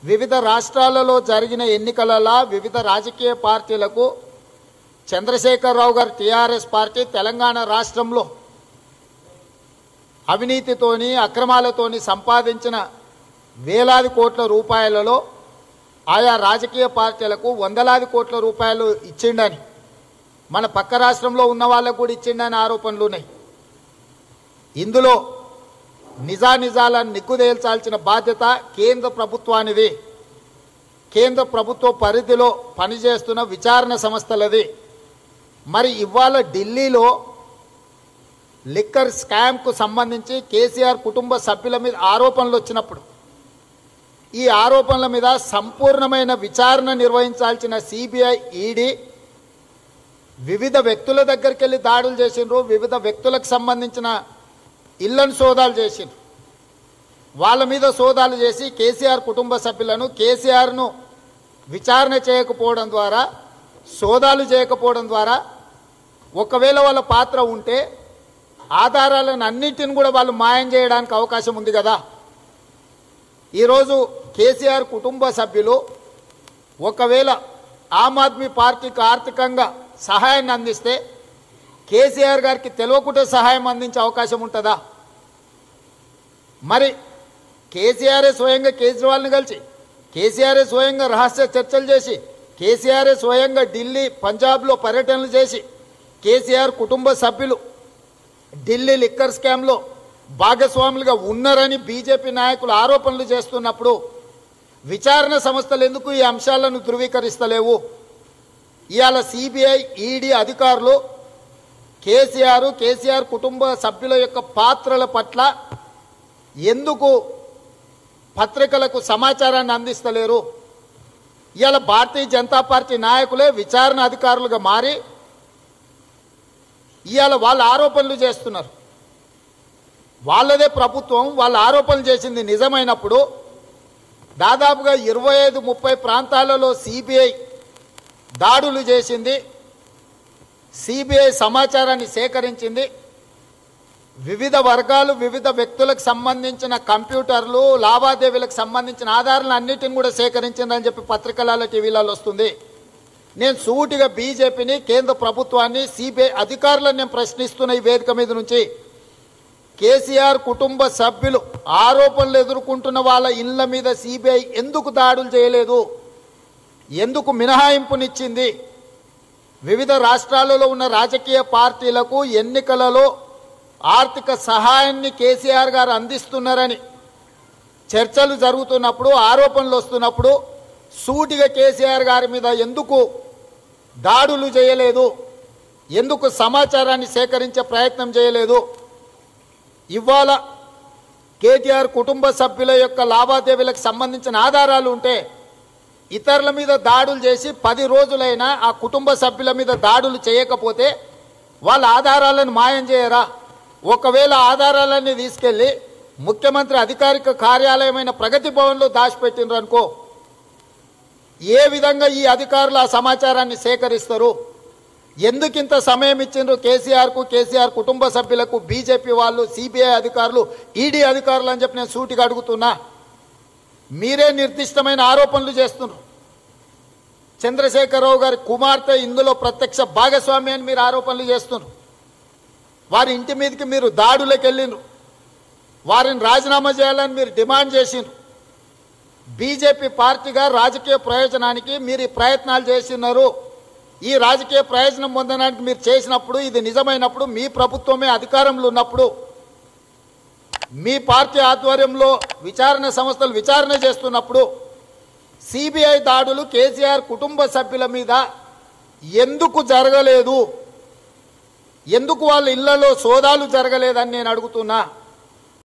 వివిధ రాష్ట్రాలలో జరిగిన ఎన్నికలలో వివిధ రాజకీయ పార్టీలకు చంద్రశేఖరరావు గారు టీఆర్ఎస్ పార్టీ తెలంగాణ రాష్ట్రంలో అవినీతితోని అక్రమాలతోని సంపాదించిన వేలాది కోట్ల రూపాయలలో ఆయా రాజకీయ పార్టీలకు వందలాది కోట్ల రూపాయలు ఇచ్చిండని మన పక్క రాష్ట్రంలో ఉన్న వాళ్ళకు కూడా ఇచ్చిండని ఆరోపణలు ఉన్నాయి ఇందులో నిజానిజాలను నిగ్గుదేల్చాల్సిన బాధ్యత కేంద్ర ప్రభుత్వానిది కేంద్ర ప్రభుత్వ పరిధిలో పనిచేస్తున్న విచారణ సంస్థలది మరి ఇవాళ ఢిల్లీలో లిక్కర్ స్కామ్కు సంబంధించి కేసీఆర్ కుటుంబ సభ్యుల మీద ఆరోపణలు వచ్చినప్పుడు ఈ ఆరోపణల మీద సంపూర్ణమైన విచారణ నిర్వహించాల్సిన సిబిఐ ఈడీ వివిధ వ్యక్తుల దగ్గరికి వెళ్ళి దాడులు చేసిండ్రు వివిధ వ్యక్తులకు సంబంధించిన ఇళ్లను సోదాలు చేసిండ్రు వాళ్ళ మీద సోదాలు చేసి కేసీఆర్ కుటుంబ సభ్యులను కేసీఆర్ను విచారణ చేయకపోవడం ద్వారా సోదాలు చేయకపోవడం ద్వారా ఒకవేళ వాళ్ళ పాత్ర ఉంటే ఆధారాలను అన్నింటిని కూడా వాళ్ళు మాయం చేయడానికి అవకాశం ఉంది కదా ఈరోజు కేసీఆర్ కుటుంబ సభ్యులు ఒకవేళ ఆమ్ ఆద్మీ పార్టీకి ఆర్థికంగా సహాయాన్ని అందిస్తే కేసీఆర్ గారికి తెలియకుండా సహాయం అందించే అవకాశం ఉంటుందా మరి కేసీఆర్ఏ స్వయంగా కేజ్రీవాల్ని కలిసి కేసీఆర్ఏ స్వయంగా రహస్య చర్చలు చేసి కేసీఆర్ఏ స్వయంగా ఢిల్లీ పంజాబ్లో పర్యటనలు చేసి కేసీఆర్ కుటుంబ సభ్యులు ఢిల్లీ లిక్కర్ స్కామ్లో భాగస్వాములుగా ఉన్నారని బీజేపీ నాయకులు ఆరోపణలు చేస్తున్నప్పుడు విచారణ సంస్థలు ఎందుకు ఈ అంశాలను ధృవీకరిస్తలేవు ఇవాళ సిబిఐ ఈడీ అధికారులు కేసీఆర్ కేసీఆర్ కుటుంబ సభ్యుల యొక్క పాత్రల పట్ల ఎందుకు పత్రికలకు సమాచారాన్ని అందిస్తలేరు ఇవాళ భారతీయ జనతా పార్టీ నాయకులే విచారణ అధికారులుగా మారి ఇవాళ వాళ్ళు ఆరోపణలు చేస్తున్నారు వాళ్ళదే ప్రభుత్వం వాళ్ళ ఆరోపణలు చేసింది నిజమైనప్పుడు దాదాపుగా ఇరవై ఐదు ముప్పై ప్రాంతాలలో సిబిఐ దాడులు చేసింది సిబిఐ సమాచారాన్ని సేకరించింది వివిధ వర్గాలు వివిధ వ్యక్తులకు సంబంధించిన కంప్యూటర్లు లావాదేవీలకు సంబంధించిన ఆధారాలను అన్నిటిని కూడా సేకరించిందని చెప్పి పత్రికలలో టీవీలలో వస్తుంది నేను సూటిగా బీజేపీని కేంద్ర ప్రభుత్వాన్ని సిబిఐ అధికారులను నేను ప్రశ్నిస్తున్న ఈ వేదిక మీద నుంచి కేసీఆర్ కుటుంబ సభ్యులు ఆరోపణలు ఎదుర్కొంటున్న వాళ్ళ ఇళ్ల మీద సిబిఐ ఎందుకు దాడులు చేయలేదు ఎందుకు మినహాయింపునిచ్చింది వివిధ రాష్ట్రాలలో ఉన్న రాజకీయ పార్టీలకు ఎన్నికలలో ఆర్థిక సహాయాన్ని కేసీఆర్ గారు అందిస్తున్నారని చర్చలు జరుగుతున్నప్పుడు ఆరోపణలు వస్తున్నప్పుడు సూటిగా కేసీఆర్ గారి మీద ఎందుకు దాడులు చేయలేదు ఎందుకు సమాచారాన్ని సేకరించే ప్రయత్నం చేయలేదు ఇవాళ కేటీఆర్ కుటుంబ సభ్యుల యొక్క లావాదేవీలకు సంబంధించిన ఆధారాలు ఉంటే ఇతరుల మీద దాడులు చేసి పది రోజులైనా ఆ కుటుంబ సభ్యుల మీద దాడులు చేయకపోతే వాళ్ళ ఆధారాలను మాయం చేయరా ఒకవేళ ఆధారాలన్నీ తీసుకెళ్ళి ముఖ్యమంత్రి అధికారిక కార్యాలయమైన ప్రగతి భవన్లో దాచిపెట్టిండ్రు అనుకో ఏ విధంగా ఈ అధికారులు ఆ సమాచారాన్ని సేకరిస్తారు ఎందుకు ఇంత సమయం ఇచ్చిండ్రు కేసీఆర్కు కేసీఆర్ కుటుంబ సభ్యులకు బీజేపీ వాళ్ళు సిబిఐ అధికారులు ఈడీ అధికారులు అని చెప్పి నేను సూటిగా అడుగుతున్నా మీరే నిర్దిష్టమైన ఆరోపణలు చేస్తున్నారు చంద్రశేఖరరావు గారి కుమార్తె ఇందులో ప్రత్యక్ష భాగస్వామి అని మీరు ఆరోపణలు చేస్తున్నారు వారి ఇంటి మీదకి మీరు దాడులకు వెళ్ళిండ్రు వారిని రాజీనామా చేయాలని మీరు డిమాండ్ చేసిండ్రు బీజేపీ పార్టీగా రాజకీయ ప్రయోజనానికి మీరు ఈ ప్రయత్నాలు చేస్తున్నారు ఈ రాజకీయ ప్రయోజనం పొందడానికి మీరు చేసినప్పుడు ఇది నిజమైనప్పుడు మీ ప్రభుత్వమే అధికారంలో ఉన్నప్పుడు మీ పార్టీ ఆధ్వర్యంలో విచారణ సంస్థలు విచారణ చేస్తున్నప్పుడు సిబిఐ దాడులు కేసీఆర్ కుటుంబ సభ్యుల మీద ఎందుకు జరగలేదు ఎందుకు వాళ్ళ ఇళ్లలో సోదాలు జరగలేదని నేను అడుగుతున్నా